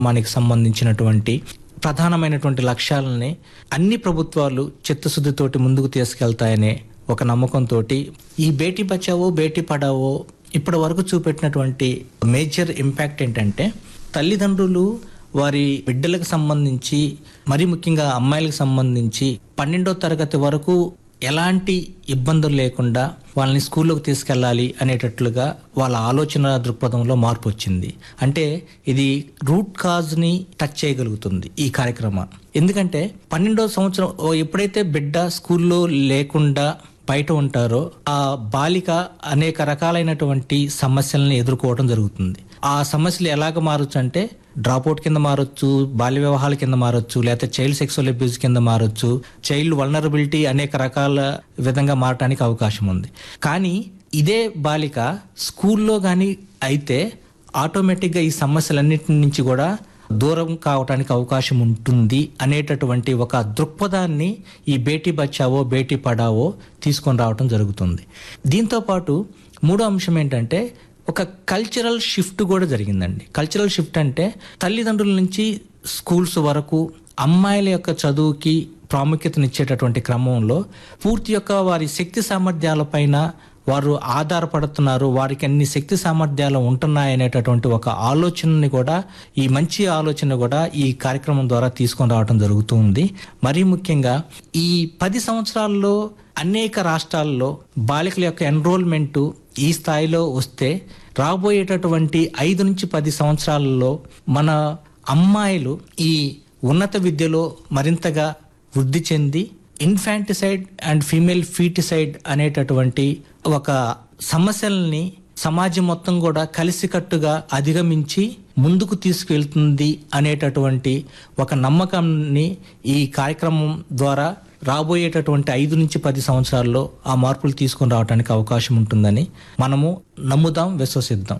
మనకి సంబంధించినటువంటి ప్రధానమైనటువంటి లక్ష్యాలని అన్ని ప్రభుత్వాలు చిత్తశుద్ధితోటి ముందుకు తీసుకెళ్తాయనే ఒక నమ్మకంతో ఈ బేటీ బచావో బేటీ పడావో ఇప్పటి వరకు చూపెట్టినటువంటి మేజర్ ఇంపాక్ట్ ఏంటంటే తల్లిదండ్రులు వారి బిడ్డలకు సంబంధించి మరి ముఖ్యంగా అమ్మాయిలకు సంబంధించి పన్నెండో తరగతి వరకు ఎలాంటి ఇబ్బందులు లేకుండా వాళ్ళని స్కూల్లోకి తీసుకెళ్ళాలి అనేటట్లుగా వాళ్ళ ఆలోచన దృక్పథంలో మార్పు వచ్చింది అంటే ఇది రూట్ కాజ్ని టచ్ చేయగలుగుతుంది ఈ కార్యక్రమం ఎందుకంటే పన్నెండో సంవత్సరం ఓ ఎప్పుడైతే బిడ్డ స్కూల్లో లేకుండా బయట ఉంటారో ఆ బాలిక అనేక రకాలైనటువంటి సమస్యలను ఎదుర్కోవడం జరుగుతుంది ఆ సమస్యలు ఎలాగ మారొచ్చు అంటే డ్రాప్అవుట్ కింద మారొచ్చు బాల్య వివాహాల కింద మారొచ్చు లేకపోతే చైల్డ్ సెక్సువల్ అబ్యూస్ కింద మారొచ్చు చైల్డ్ వల్నరబిలిటీ అనేక రకాల విధంగా మారటానికి అవకాశం ఉంది కానీ ఇదే బాలిక స్కూల్లో కానీ అయితే ఆటోమేటిక్గా ఈ సమస్యలన్నిటి నుంచి కూడా దూరం కావటానికి అవకాశం ఉంటుంది అనేటటువంటి ఒక దృక్పథాన్ని ఈ బేటీ బచావో బేటీ పడావో తీసుకొని రావటం జరుగుతుంది దీంతో పాటు మూడో అంశం ఏంటంటే ఒక కల్చరల్ షిఫ్ట్ కూడా జరిగిందండి కల్చరల్ షిఫ్ట్ అంటే తల్లిదండ్రుల నుంచి స్కూల్స్ వరకు అమ్మాయిల యొక్క చదువుకి ప్రాముఖ్యతనిచ్చేటటువంటి క్రమంలో పూర్తి యొక్క వారి శక్తి సామర్థ్యాలపైన వారు ఆధారపడుతున్నారు వారికి అన్ని శక్తి సామర్థ్యాలు ఉంటున్నాయనేటటువంటి ఒక ఆలోచనని కూడా ఈ మంచి ఆలోచన కూడా ఈ కార్యక్రమం ద్వారా తీసుకొని రావడం జరుగుతూ ఉంది మరీ ముఖ్యంగా ఈ పది సంవత్సరాల్లో అనేక రాష్ట్రాల్లో బాలికల యొక్క ఎన్రోల్మెంట్ ఈ స్థాయిలో వస్తే రాబోయేటటువంటి ఐదు నుంచి పది సంవత్సరాలలో మన అమ్మాయిలు ఈ ఉన్నత విద్యలో మరింతగా వృద్ధి చెంది ఇన్ఫాంటిసైడ్ అండ్ ఫీమేల్ ఫీటిసైడ్ అనేటటువంటి ఒక సమస్యల్ని సమాజం మొత్తం కూడా కలిసికట్టుగా అధిగమించి ముందుకు తీసుకెళ్తుంది అనేటటువంటి ఒక నమ్మకాన్ని ఈ కార్యక్రమం ద్వారా రాబోయేటటువంటి ఐదు నుంచి పది సంవత్సరాల్లో ఆ మార్పులు తీసుకొని రావడానికి అవకాశం ఉంటుందని మనము నమ్ముదాం విశ్వసిద్దాం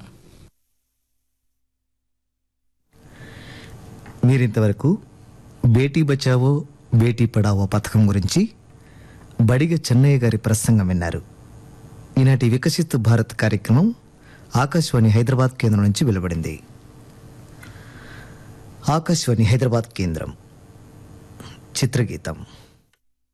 మీరింతవరకు బేటీ బచావో బేటీ పడావో పథకం గురించి బడిగ చెన్నయ్య గారి ప్రసంగం విన్నారు ఈనాటి వికసిత్ భారత్ కార్యక్రమం ఆకాశవాణి హైదరాబాద్ కేంద్రం నుంచి వెలువడింది ఆకాశవాణి హైదరాబాద్ కేంద్రం చిత్రగీతం